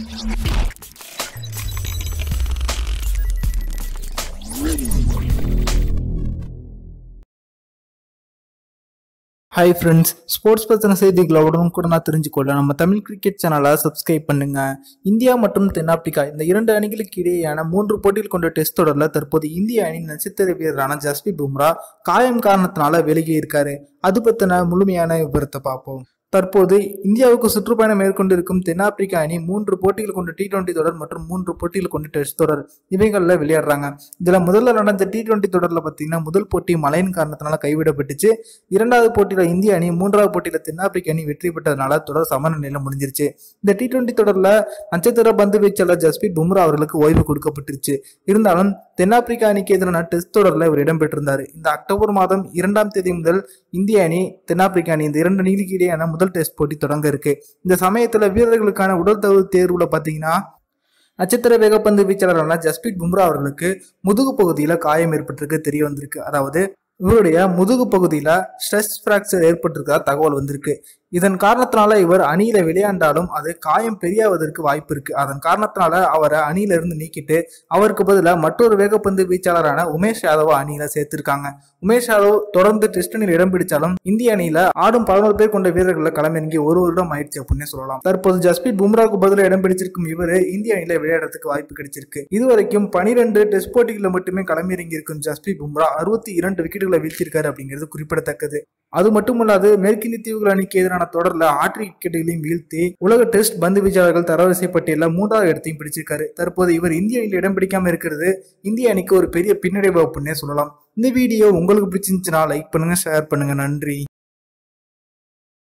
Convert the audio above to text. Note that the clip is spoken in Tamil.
ஹாய் ஃப்ரெண்ட்ஸ் ஸ்போர்ட்ஸ் பற்றின செய்திகளை உடனுக்குடனா தெரிஞ்சுக்கொள்ள நம்ம தமிழ் கிரிக்கெட் சேனலை சப்ஸ்கிரைப் பண்ணுங்க இந்தியா மற்றும் தென்னாப்பிரிக்கா இந்த இரண்டு அணிகளுக்கு இடையேயான மூன்று போட்டிகள் கொண்ட டெஸ்ட் தொடரில் தற்போது இந்திய அணியின் நட்சத்திர வீரரான ஜஸ்பிரித் பும்ரா காயம் காரணத்தினால வெளியே இருக்காரு அது பற்றின முழுமையான விவரத்தை பார்ப்போம் தற்போது இந்தியாவுக்கு சுற்றுப்பயணம் மேற்கொண்டிருக்கும் தென்னாப்பிரிக்கா அணி மூன்று போட்டிகள் கொண்ட டி டுவெண்டி தொடர் மற்றும் மூன்று போட்டிகள் கொண்ட டெஸ்ட் தொடர் இவைகளில் விளையாடுறாங்க இதில் முதல்ல நடந்த டி டுவெண்டி தொடரில் பார்த்தீங்கன்னா முதல் போட்டி மழையின் காரணத்தினால கைவிடப்பட்டுச்சு இரண்டாவது போட்டியில் இந்திய அணி மூன்றாவது போட்டியில் தென்னாப்பிரிக்க அணி வெற்றி பெற்றதுனால தொடர் சமநிலையில் முடிஞ்சிருச்சு இந்த டி டுவெண்டி தொடரில் நட்சத்திர பந்து வீச்சாளர் ஜஸ்பீத் பும்ரா அவர்களுக்கு ஓய்வு கொடுக்கப்பட்டுருச்சு இருந்தாலும் தென்னாப்பிரிக்கா அணிக்கு எதிரான டெஸ்ட் தொடரில் இவர் இடம்பெற்றிருந்தார் இந்த அக்டோபர் மாதம் இரண்டாம் தேதி முதல் இந்திய அணி தென்னாப்பிரிக்கா அணி இந்த இரண்டு அணிகளுக்கு இடையேயான முதல் டெஸ்ட் போட்டி தொடங்க இருக்கு இந்த சமயத்தில் வீரர்களுக்கான உடல் தகுதி தேர்வுல பார்த்தீங்கன்னா நட்சத்திர வேகப்பந்து வீச்சாளரான ஜஸ்பீத் பும்ரா அவர்களுக்கு முதுகு பகுதியில் காயம் ஏற்பட்டிருக்கு தெரிய வந்திருக்கு அதாவது இவருடைய முதுகு பகுதியில் ஸ்ட்ரெஸ் ஃப்ராக்சர் ஏற்பட்டிருக்கதா தகவல் வந்திருக்கு இதன் காரணத்தினால இவர் அணியில விளையாண்டாலும் அது காயம் பெரியாவதற்கு வாய்ப்பு இருக்கு அதன் காரணத்தினால அவரை அணியிலிருந்து நீக்கிட்டு அவருக்கு பதிலாக மற்றொரு வேகப்பந்து வீச்சாளரான உமேஷ் யாதவ அணியில சேர்த்திருக்காங்க உமேஷ் யாதவ் தொடர்ந்து டெஸ்ட் அணியில் இடம் பிடிச்சாலும் இந்திய அணியில ஆடும் பதினோரு பேர் கொண்ட வீரர்களை களமிறங்கி ஒரு வருடம் ஆயிடுச்சு அப்படின்னு சொல்லலாம் தற்போது ஜஸ்பீத் பும்ராவுக்கு பதிலாக இடம் பிடிச்சிருக்கும் இவர் இந்திய அணியில விளையாடுறதுக்கு வாய்ப்பு கிடைச்சிருக்கு இதுவரைக்கும் பனிரெண்டு டெஸ்ட் போட்டிகளில் மட்டுமே களமிறங்கி இருக்கும் ஜஸ்பீத் பும்ரா அறுபத்தி இரண்டு விக்கெட்டுகளை வீழ்த்தியிருக்காரு அப்படிங்கிறது குறிப்பிடத்தக்கது அது மட்டுமல்லாது மேற்கிந்திய தீவுகள் அணிக்கு எதிரான தொடர்ல ஆற்றி விக்கெட்டுகளையும் வீழ்த்தி உலக டெஸ்ட் பந்து வீச்சாளர்கள் தரவரிசை பட்டியலில் மூன்றாவது இடத்தையும் பிடிச்சிருக்காரு தற்போது இவர் இந்திய அணியில் இடம் பிடிக்காம இருக்கிறது இந்திய அணிக்கு ஒரு பெரிய பின்னடைவு அப்படின்னே சொல்லலாம் இந்த வீடியோ உங்களுக்கு பிடிச்சிருந்துச்சுன்னா லைக் பண்ணுங்க ஷேர் பண்ணுங்க நன்றி